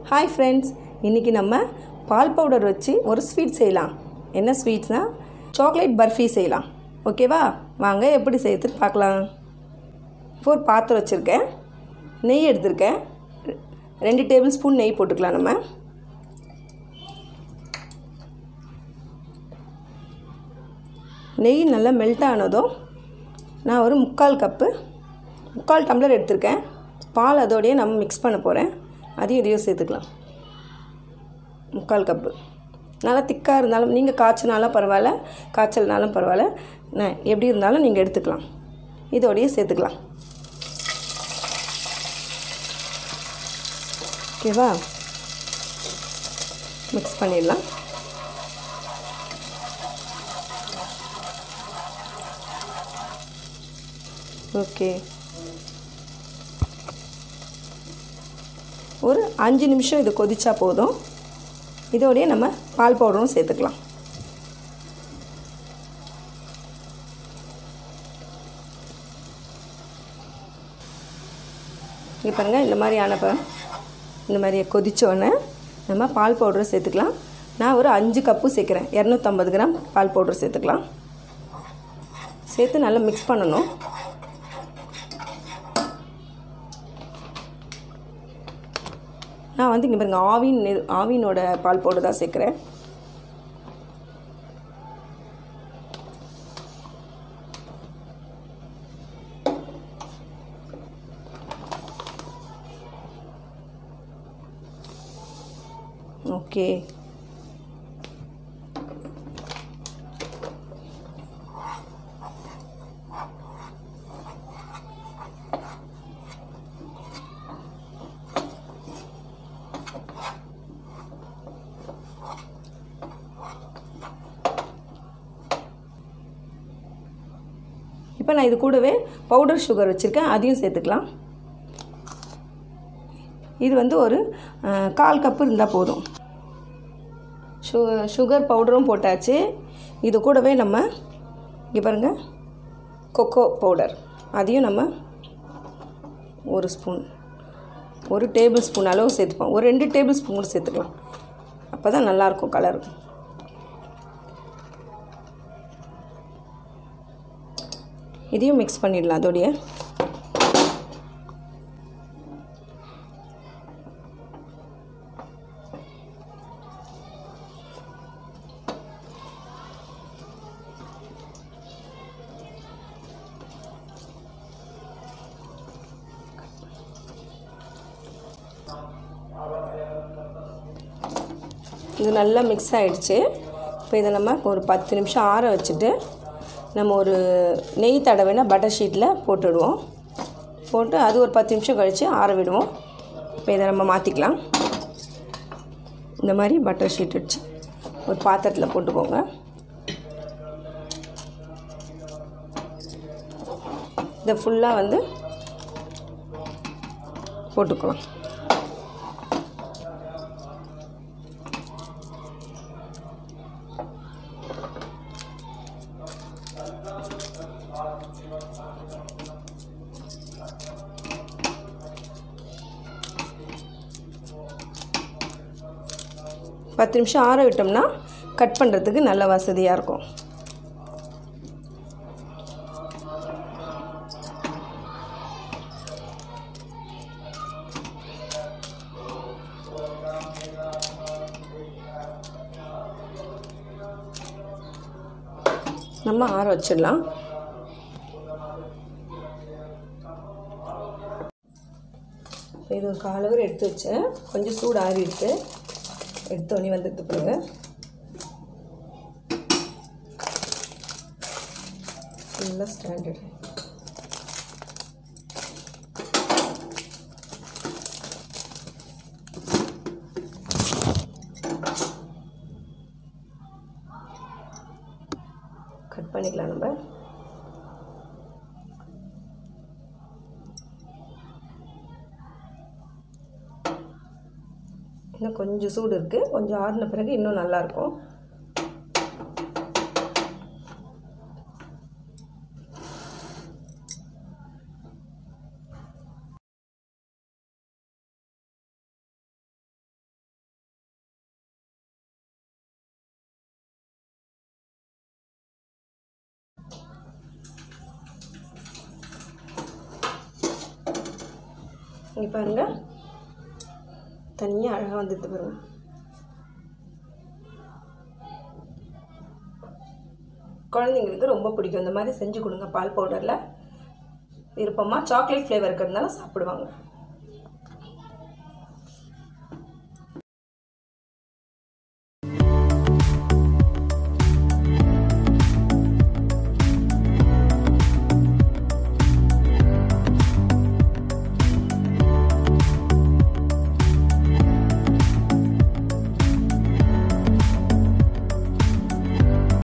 hi friends இன்றைக்கி நம்ம பால் powder வச்சு ஒரு ஸ்வீட் செய்யலாம் என்ன ஸ்வீட்ஸ்னால் சாக்லேட் பர்ஃபி செய்யலாம் ஓகேவா வாங்க எப்படி செய்யறதுன்னு பார்க்கலாம் இப்போ ஒரு பாத்திரம் வச்சுருக்கேன் நெய் எடுத்திருக்கேன் ரெண்டு டேபிள் ஸ்பூன் நெய் போட்டுக்கலாம் நம்ம நெய் நல்லா மெல்ட் ஆனதும் நான் ஒரு முக்கால் கப்பு முக்கால் டம்ளர் எடுத்திருக்கேன் பால் அதோடையே நம்ம மிக்ஸ் பண்ண போகிறேன் அதையும் இதையும் சேர்த்துக்கலாம் முக்கால் கப்பு நல்லா திக்காக இருந்தாலும் நீங்கள் காய்ச்சினாலும் பரவாயில்ல காய்ச்சல்னாலும் பரவாயில்ல நான் எப்படி இருந்தாலும் நீங்கள் எடுத்துக்கலாம் இதோடையே சேர்த்துக்கலாம் ஓகேவா மிக்ஸ் பண்ணிடலாம் ஓகே ஒரு அஞ்சு நிமிஷம் இது கொதிச்சா போதும் இதோடய நம்ம பால் பவுடரும் சேர்த்துக்கலாம் இங்கே பாருங்கள் இந்த மாதிரி ஆனப்போ இந்த மாதிரி கொதித்தோடனே நம்ம பால் பவுடரை சேர்த்துக்கலாம் நான் ஒரு அஞ்சு கப்பு சேர்க்குறேன் இரநூத்தம்பது கிராம் பால் பவுடர் சேர்த்துக்கலாம் சேர்த்து நல்லா மிக்ஸ் பண்ணணும் நான் வந்து இங்கே பாருங்கள் ஆவின் இது- ஆவினோட பால் பவுடர் தான் சேர்க்குறேன் ஓகே இப்போ நான் இது கூடவே பவுடர் சுகர் வச்சுருக்கேன் அதையும் சேர்த்துக்கலாம் இது வந்து ஒரு அஹ், கால் கப்பு இருந்தால் போதும் சு சுகர் பவுடரும் போட்டாச்சு இது கூடவே நம்ம இங்கே பாருங்கள் கொக்கோ பவுடர் அதையும் நம்ம ஒரு ஸ்பூன் ஒரு டேபிள் ஸ்பூன் அளவு சேர்த்துப்போம் ஒரு ரெண்டு டேபிள் ஸ்பூன் கூட சேர்த்துக்கலாம் அப்போ தான் நல்லாயிருக்கும் கலர் இதையும் மிக்ஸ் பண்ணிடலாம் அதோடைய இது நல்லா மிக்ஸ் ஆகிடுச்சு இப்போ இதை நம்ம ஒரு பத்து நிமிஷம் ஆற வச்சுட்டு நம்ம ஒரு நெய் தடவைனா பட்டர் ஷீட்டில் போட்டுடுவோம் போட்டு அது ஒரு பத்து நிமிஷம் கழித்து ஆற விடுவோம் இப்போ இதை நம்ம மாற்றிக்கலாம் இந்த மாதிரி பட்டர் ஷீட் வச்சு ஒரு பாத்திரத்தில் போட்டுக்கோங்க இதை ஃபுல்லாக வந்து போட்டுக்கலாம் பத்து நிமிஷம் ஆற விட்டோம்னா கட் பண்ணுறதுக்கு நல்ல வசதியாக இருக்கும் நம்ம ஆற வச்சிடலாம் இது ஒரு காலவர் எடுத்து வச்சேன் கொஞ்சம் சூடு ஆறி எடுத்து எடுத்தோடனே வந்துட்டு பாருங்க ஃபுல்லாக ஸ்டாண்டர்ட் கட் பண்ணிக்கலாம் நம்ம இன்னும் கொஞ்சம் சூடு இருக்குது கொஞ்சம் ஆறின பிறகு இன்னும் நல்லாயிருக்கும் இங்கே பாருங்கள் தனியாக அழகாக வந்துட்டு பாருங்க குழந்தைங்களுக்கு ரொம்ப பிடிக்கும் இந்த மாதிரி செஞ்சு கொடுங்க பால் பவுடரில் விருப்பமாக சாக்லேட் ஃப்ளேவர் இருக்கிறதுனால சாப்பிடுவாங்க